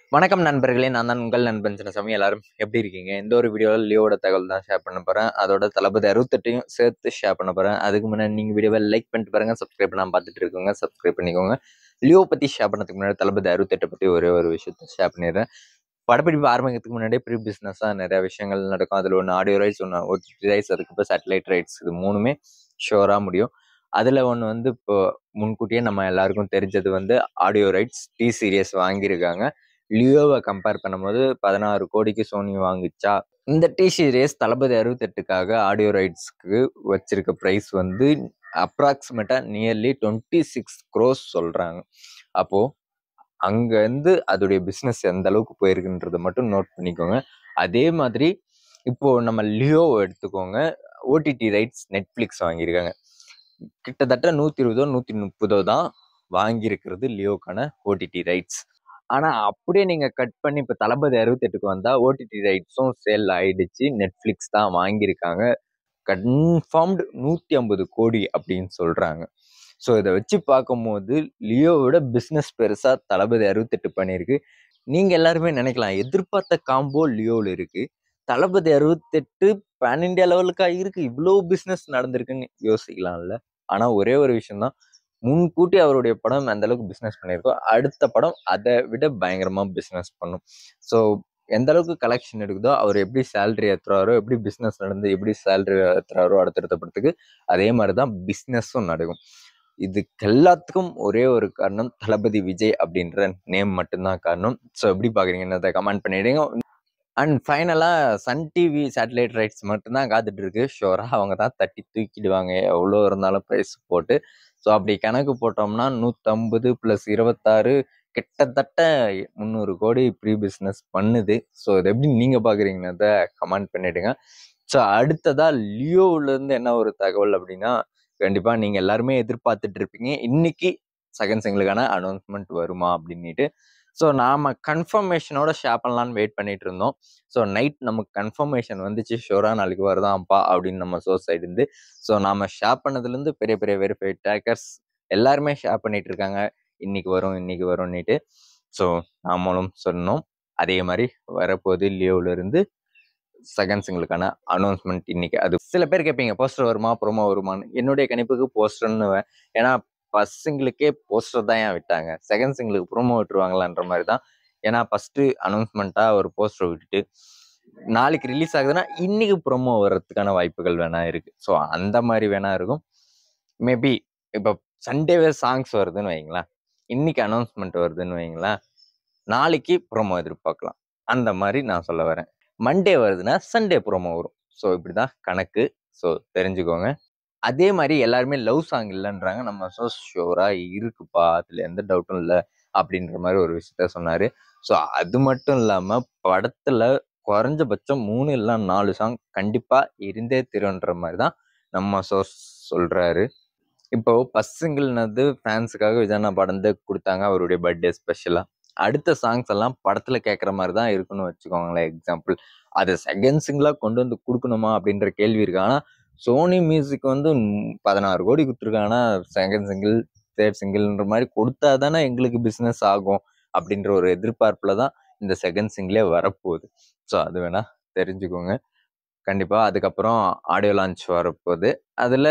வணக்கம் நண்பர்களே நான் தான் உங்கள் நண்பன் சின்னசாமி எல்லாரும் எப்படி இருக்கீங்க இந்த ஒரு வீடியோவில் லியோட தகவல் தான் ஷேர் பண்ண போகிறேன் அதோட தளபதி அறுபத்தெட்டையும் சேர்த்து ஷேர் பண்ண போகிறேன் அதுக்கு முன்னாடி நீங்கள் வீடியோவை லைக் பண்ணிட்டு பாருங்க சப்ஸ்கிரைப் பண்ணாம பார்த்துட்டு இருக்கோங்க சப்ஸ்கிரைப் பண்ணிக்கோங்க லியோ பற்றி ஷேர் பண்ணதுக்கு முன்னாடி தளபதி அறுபத்தெட்டை பற்றி ஒரே ஒரு விஷயத்த ஷேர் பண்ணிடுறேன் படப்பிடிப்பு ஆரம்பிக்கிறதுக்கு முன்னாடியே ப்ரீ பிஸ்னஸாக நிறைய விஷயங்கள் நடக்கும் அதில் ஒன்று ஆடியோ ரைட்ஸ் ஒன்று ஓடிடி ரைட்ஸ் அதுக்கப்புறம் சேட்டலைட் ரைட்ஸ் இது மூணுமே ஷோராக முடியும் அதில் ஒன்று வந்து இப்போ முன்கூட்டியே நம்ம எல்லாருக்கும் தெரிஞ்சது வந்து ஆடியோ ரைட்ஸ் டி சீரியஸ் வாங்கியிருக்காங்க லியோவை கம்பேர் பண்ணும்போது பதினாறு கோடிக்கு சோனி வாங்கிச்சா இந்த டி சீரியஸ் தளபதி அறுபத்தெட்டுக்காக ஆடியோ ரைட்ஸ்க்கு வச்சிருக்க ப்ரைஸ் வந்து அப்ராக்சிமேட்டாக நியர்லி டுவெண்ட்டி சிக்ஸ் க்ரோஸ் சொல்கிறாங்க அப்போது அங்கேருந்து அதோடைய பிஸ்னஸ் எந்த அளவுக்கு போயிருக்குன்றதை மட்டும் நோட் பண்ணிக்கோங்க அதே மாதிரி இப்போ நம்ம லியோ எடுத்துக்கோங்க ஓடிடி ரைட்ஸ் நெட்ஃப்ளிக்ஸ் வாங்கியிருக்காங்க கிட்டத்தட்ட நூற்றி இருபதோ நூற்றி முப்பதோ தான் வாங்கியிருக்கிறது லியோக்கான ஓடிடி ரைட்ஸ் ஆனால் அப்படியே நீங்கள் கட் பண்ணி இப்போ தளபதி அறுபத்தெட்டுக்கு வந்தால் ஓடிடி ரைட்ஸும் சேல் ஆயிடுச்சு நெட்ஃப்ளிக்ஸ் தான் வாங்கியிருக்காங்க கன்ஃபார்ம்டு நூற்றி ஐம்பது கோடி அப்படின்னு சொல்கிறாங்க ஸோ இதை வச்சு பார்க்கும்போது லியோவோட பிஸ்னஸ் பெருசாக தளபதி அறுபத்தெட்டு பண்ணியிருக்கு நீங்கள் எல்லாருமே நினைக்கலாம் எதிர்பார்த்த காம்போ லியோவில் இருக்குது தளபதி அறுபத்தெட்டு பேன் இண்டியா லெவலுக்காக இருக்குது இவ்வளோ பிஸ்னஸ் நடந்திருக்குன்னு யோசிக்கலாம்ல ஆனால் ஒரே ஒரு விஷயம்தான் முன்கூட்டி அவருடைய படம் அந்த அளவுக்கு பிஸ்னஸ் பண்ணியிருக்கோ அடுத்த படம் அதை விட பயங்கரமாக பிஸ்னஸ் பண்ணும் ஸோ எந்த அளவுக்கு கலெக்ஷன் எடுக்குதோ அவர் எப்படி சேலரி ஏற்றுறாரோ எப்படி பிஸ்னஸ் நடந்து எப்படி சேலரி ஏற்றுறாரோ அடுத்தடுத்த படத்துக்கு அதே மாதிரி தான் பிஸ்னஸும் நடக்கும் இதுக்கு எல்லாத்துக்கும் ஒரே ஒரு காரணம் தளபதி விஜய் அப்படின்ற நேம் மட்டும்தான் காரணம் ஸோ எப்படி பார்க்குறீங்கன்னு கமெண்ட் பண்ணிடுங்க அண்ட் ஃபைனலாக சன் டிவி சேட்டலைட் ரைட்ஸ் மட்டும்தான் காத்துட்டு இருக்கு ஷோராக அவங்க தான் தட்டி தூக்கிடுவாங்க எவ்வளோ இருந்தாலும் ப்ரைஸ் போட்டு ஸோ அப்படி கணக்கு போட்டோம்னா நூற்றம்பது ப்ளஸ் இருபத்தாறு கிட்டத்தட்ட முந்நூறு கோடி ப்ரீ பிஸ்னஸ் பண்ணுது ஸோ இது எப்படி நீங்கள் பார்க்குறீங்கன்னத கமெண்ட் பண்ணிவிடுங்க ஸோ அடுத்ததாக லியோவிலேருந்து என்ன ஒரு தகவல் அப்படின்னா கண்டிப்பாக நீங்கள் எல்லாருமே எதிர்பார்த்துட்டு இருப்பீங்க இன்னைக்கு செகண்ட் சிங்கிளுக்கான அனௌன்ஸ்மெண்ட் வருமா அப்படின்ட்டு ஸோ நாம் கன்ஃபர்மேஷனோட ஷேர் பண்ணலான்னு வெயிட் பண்ணிட்டு இருந்தோம் ஸோ நைட் நமக்கு கன்ஃபர்மேஷன் வந்துச்சு ஷோராக நாளைக்கு வருதான்ப்பா அப்படின்னு நம்ம சோர்ஸ் சைடு இருந்து ஸோ நாம் ஷேர் பண்ணதுலேருந்து பெரிய பெரிய வெரிஃபைட் டேக்கர்ஸ் எல்லாருமே ஷேர் பண்ணிட்டு இருக்காங்க இன்னைக்கு வரும் இன்னைக்கு வரும்னுட்டு ஸோ நாமளும் சொன்னோம் அதே மாதிரி வரப்போகுது லியோவில் இருந்து செகண்ட் சிங்கிளுக்கான அனௌன்ஸ்மெண்ட் இன்னைக்கு அது சில பேர் கேட்பீங்க போஸ்டர் வருமா ப்ரோமோ வருமான்னு என்னுடைய கணிப்புக்கு போஸ்டர்னு ஏன்னா ஃபர்ஸ்ட் சிங்கிளுக்கே போஸ்டர் தான் ஏன் விட்டாங்க செகண்ட் சிங்கிளுக்கு ப்ரோமோ விட்டுருவாங்களான்ற மாதிரி தான் ஏன்னா ஃபர்ஸ்ட் அனௌன்ஸ்மெண்ட்டாக ஒரு போஸ்டர் விட்டுட்டு நாளைக்கு ரிலீஸ் ஆகுதுன்னா இன்னைக்கு ப்ரோமோ வர்றதுக்கான வாய்ப்புகள் வேணா இருக்கு ஸோ அந்த மாதிரி வேணா இருக்கும் மேபி இப்போ சண்டேவே சாங்ஸ் வருதுன்னு வைங்களேன் இன்னைக்கு அனௌன்ஸ்மெண்ட் வருதுன்னு வைங்களேன் நாளைக்கு ப்ரோமோ எதிர்பார்க்கலாம் அந்த மாதிரி நான் சொல்ல வரேன் மண்டே வருதுன்னா சண்டே ப்ரோமோ வரும் ஸோ இப்படி தான் கணக்கு ஸோ தெரிஞ்சுக்கோங்க அதே மாதிரி எல்லாருமே லவ் சாங் இல்லைன்றாங்க நம்ம ஸோ ஷோராக இருக்குப்பா அதில் எந்த டவுட்டும் இல்லை அப்படின்ற மாதிரி ஒரு விஷயத்த சொன்னார் ஸோ அது மட்டும் இல்லாமல் படத்தில் குறைஞ்சபட்சம் மூணு இல்லை நாலு சாங் கண்டிப்பாக இருந்தே திருன்ற மாதிரி தான் நம்ம சோர்ஸ் சொல்கிறாரு இப்போ ஃபஸ்ட் சிங்கிள்னது ஃபேன்ஸுக்காக விஜயனா படம் கொடுத்தாங்க அவருடைய பர்த்டே ஸ்பெஷலாக அடுத்த சாங்ஸ் எல்லாம் படத்தில் கேட்குற மாதிரி தான் இருக்குன்னு வச்சுக்கோங்களேன் எக்ஸாம்பிள் அதை செகண்ட் சிங்கிளாக கொண்டு வந்து கொடுக்கணுமா அப்படின்ற கேள்வி இருக்கு ஆனால் சோனி மியூசிக் வந்து பதினாறு கோடி கொடுத்துருக்காங்கன்னா செகண்ட் சிங்கிள் தேர்ட் சிங்கிள்ன்ற மாதிரி கொடுத்தா தானே எங்களுக்கு பிஸ்னஸ் ஆகும் அப்படின்ற ஒரு எதிர்பார்ப்பில் தான் இந்த செகண்ட் சிங்கிளே வரப்போகுது ஸோ அது வேணால் தெரிஞ்சுக்கோங்க கண்டிப்பாக அதுக்கப்புறம் ஆடியோ லான்ச் வரப்போகுது அதில்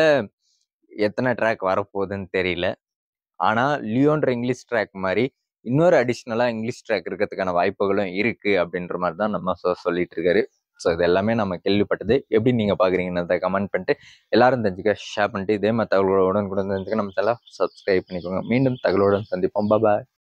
எத்தனை ட்ராக் வரப்போகுதுன்னு தெரியல ஆனால் லியோன்ற இங்கிலீஷ் ட்ராக் மாதிரி இன்னொரு அடிஷ்னலாக இங்கிலீஷ் ட்ராக் இருக்கிறதுக்கான வாய்ப்புகளும் இருக்குது அப்படின்ற மாதிரி தான் நம்ம சொ சொல்லிட்டு இருக்காரு ஸோ இது எல்லாமே நம்ம கேள்விப்பட்டது எப்படி நீங்கள் பார்க்குறீங்கன்னு கமெண்ட் பண்ணிட்டு எல்லாரும் தெரிஞ்சுக்க ஷேர் பண்ணிட்டு இதே மாதிரி தகவலோட உடனுக்குடன் தெரிஞ்சுக்க நம்ம எல்லாம் சப்ஸ்கிரைப் பண்ணிக்கோங்க மீண்டும் தகவலுடன் சந்திப்போம் பாய்